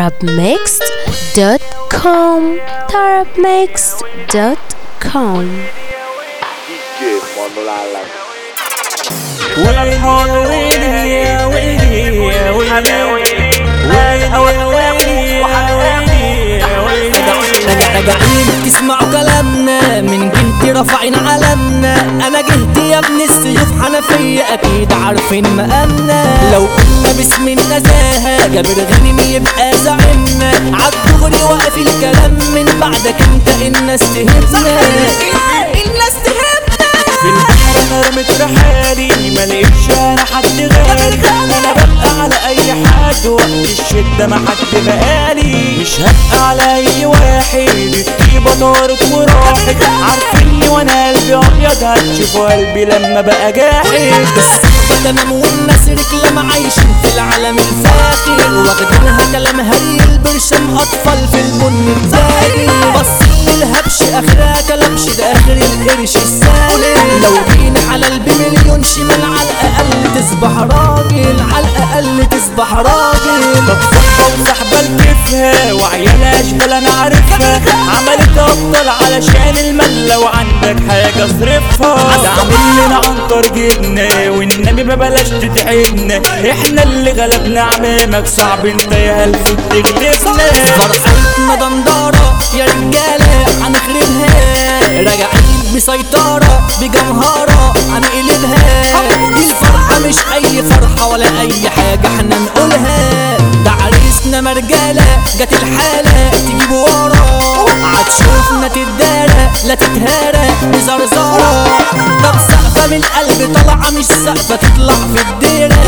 tarabmixed.com tarabmixed.com DJ Monolala. راجعين تسمعوا كلامنا من جنتي رافعين علمنا انا جهت يا ابن السيوف حنفية اكيد عارفين مقامنا لو قلنا باسم النزاهة جابر غنيم يبقى زعيمنا عالدغري واقف الكلام من بعدك انت الناس تهمنا الناس تهمنا في البحر انا رميت رحالي ما لقيتش انا حد غالي انا ببقى على اي حد وقت الشده ما حد بقالي مش هبقى على اي واحد الطيبه طارت وراحت عارفيني وانا قلبي ابيض هتشوفوا قلبي لما بقى جاحد الصحبة تمام والناس رجلة عايشين في العالم الفاخر واخدينها كلام هري البرشام اطفال في البن الزاهي بس الهبش اخرها كلامش ده اخر القرش السالم لو جينا على البمليون شمال على الاقل تصبح راجل على الاقل تصبح راجل طب صحبة وصحبة لكيفها وعيالها اشبال انا عارفها عملت ابطال علشان المال لو عندك حاجة اصرفها ده عامل لنا عنتر جبنا والنبي ما بلاش تتعبنا احنا اللي غلبنا عمامك صعب انت يا هلف تغلبنا فرحتنا دندارة يا رجالة هنخربها راجعين بسيطرة بجمهرة هنقلبها دي الفرحة مش أي فرحة ولا أي حاجة احنا نقولها ده عريسنا مرجالة جت الحالة تجيب ورا هتشوفنا تتدارى لا تتهارى بزرزارة طب سقفة من القلب طالعة مش سقفة تطلع في الديرة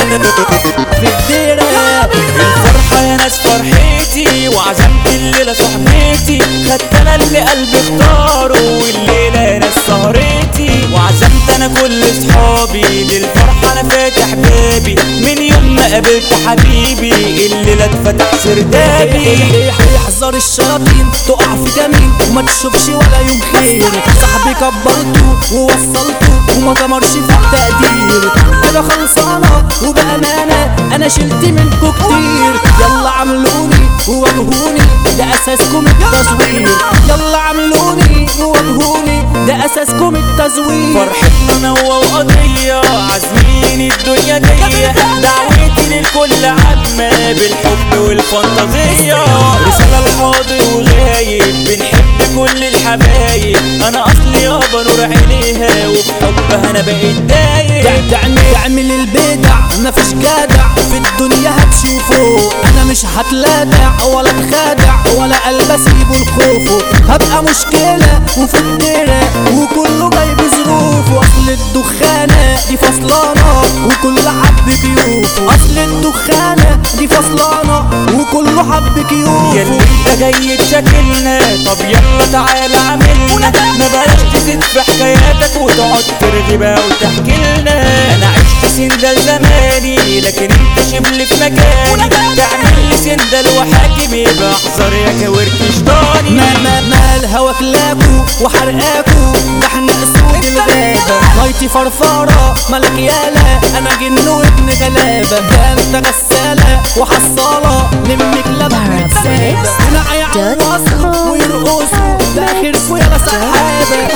في الديرة الفرحة يا ناس فرحتي وعزمت الليلة صحبتي خدت انا اللي قلبي اختاره والليلة يا ناس سهرتي وعزمت انا كل صحابي للفرحة انا فاتح بابي من يوم ما قابلت حبيبي الليلة اتفتح سردابي احذر الشياطين تقع في جميل وما تشوفش ولا يوم خير صاحبي كبرته ووصلته وما تمرش في التقدير كده خلصانة وبأمانة أنا شلت منكو كتير يلا عملوني وواجهوني ده أساسكم التصوير يلا عملوني وواجهوني ده أساسكم التزوير فرحتنا نوى وقضية عازمين الدنيا دي دعوتي للكل عامة بالحب والفانتازية رسالة الحاضر وغايب بنحب كل الحبايب انا اصلي يابا نور عينيها وفي حبها انا بقيت دايب تعمل تعمل البدع مفيش جدع في الدنيا هتشوفه انا مش هتلادع ولا اتخادع ولا قلب اسيبه لخوفه هبقى مشكلة وفي الدرة وكله جاي بظروفه اصل الدخانة دي فصلانة وكل حب كيوفه اصل الدخانة دي فصلانة وكله حب يا كيوفه اللي انت جاي تشكلنا طب يلا تعالى عاملنا ما بلاش تزيد في حكاياتك وتقعد ترغي بقى وتحكي لنا انا عشت سندل زماني لكن انت شبل في مكاني تعمل لي سندل وحاكم يبقى احذر يا كورك شطاني ما ما ما الهوا كلاكو وحرقاكو ده احنا اسود الغابة نايتي فرفارة ملك يالا انا جن وابن غلابة ده انت غسالة وحصالة لمك لبن سابة هنا يعوصوا ويرقصوا باخر يلا سحابة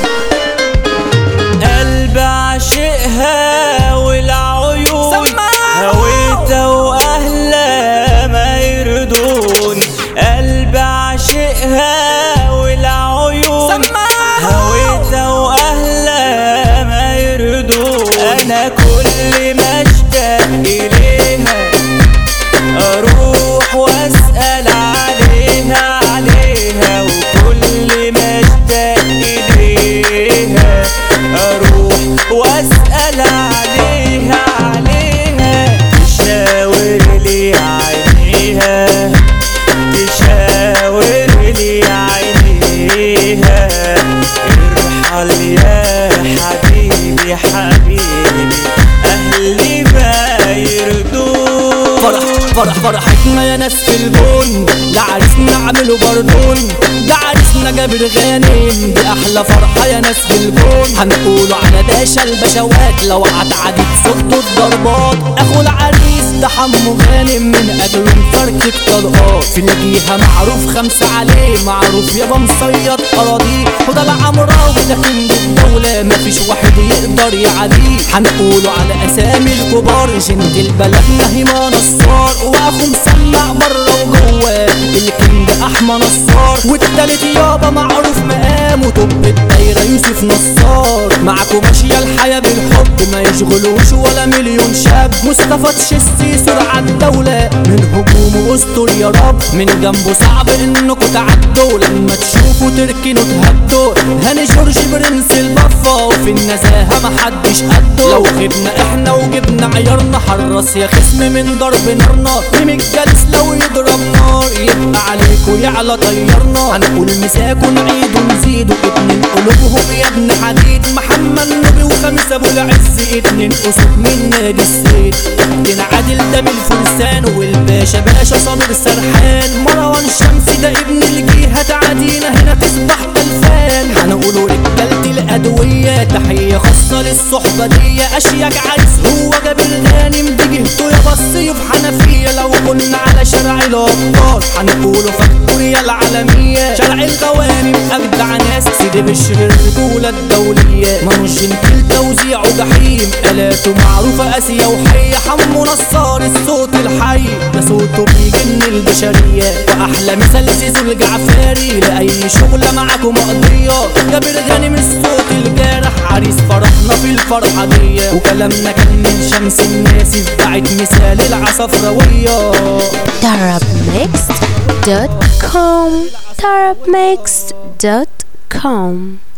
قلب عاشقها والعيون هويتها واهلها ما يردون قلب عاشقها والعيون هويتها واهلها ما يردون انا كل ما اشتاق اليها اروح واسال عليها عليها وكل ما اشتاق اليها اروح واسال عليها عليها تشاور لي عينيها تشاور لي عينيها ارحل يا حبيبي حبيبي اهلي ما يردون فرح فرح فرحتنا يا ناس في البون لعريسنا عملوا بردون ده عريسنا جابر غانم دي احلى فرحة يا ناس في الكون هنقولوا على باشا البشوات لو هتعدي صوته الضربات اخو العريس ده حمو غانم من اجله مفركك طلقات في الجيهة معروف خمسة عليه معروف يابا مصيد اراضيه وده العمراوي ده كينج الدولة مفيش واحد يقدر يعديه هنقوله على اسامي الكبار جند البلد نهيما نصار واخو مسمع بره وجوه الكينج احمى نصار والتالت يابا معروف مقامه طب الدايرة يوسف نصار معاكم ماشية الحياة بالحب ما يشغلوش ولا مليون شاب مصطفى تشيستي سرعة الدولة من هجومه استر يا رب من جنبه صعب انكم تعدوا لما تشوفوا تركنوا تهدوا هاني جورج برنس البفا وفي النزاهة محدش قده لو خدنا احنا وجبنا عيارنا حرص يا خصم من ضرب نارنا ميم الجالس لو يضرب نار يبقى عليكوا يعلى طيرنا هنقول مساكوا نعيد ونزيدوا اتنين قلوبهم يا ابن حديد محمد نبي وخميس ابو العز اتنين اسود من نادي السيد ابن عادل ده من الفرسان والباشا باشا صابر سرحان مروان شمسي ده ابن الجيهة تعدينا هنا تصبح الفان هنقولوا رجالتي الادوية تحية خاصة للصحبة دي اشياك عريس هو جابر غانم دي جهته يا بصيف حنفية لو كنا على شارع الابطال هنقولوا فاكتوريا العالمية شارع الغوانم اجدع ناس سيدي بشر الرجولة الدولية منوجين كل توزيعه جحيم الاته معروفة اسيا وحية حمو نصار الصوت الحي ده صوته بيجن البشرية واحلى مثال زيزو الجعفاري لاي شغلة معاكم مقضية جابر غانم الصوت الجارح عريس فرحنا في الفرحة دي وكلامنا كان من شمس الناس في بعت مثال العصفراوية Darabmixed.com Darabmixed.com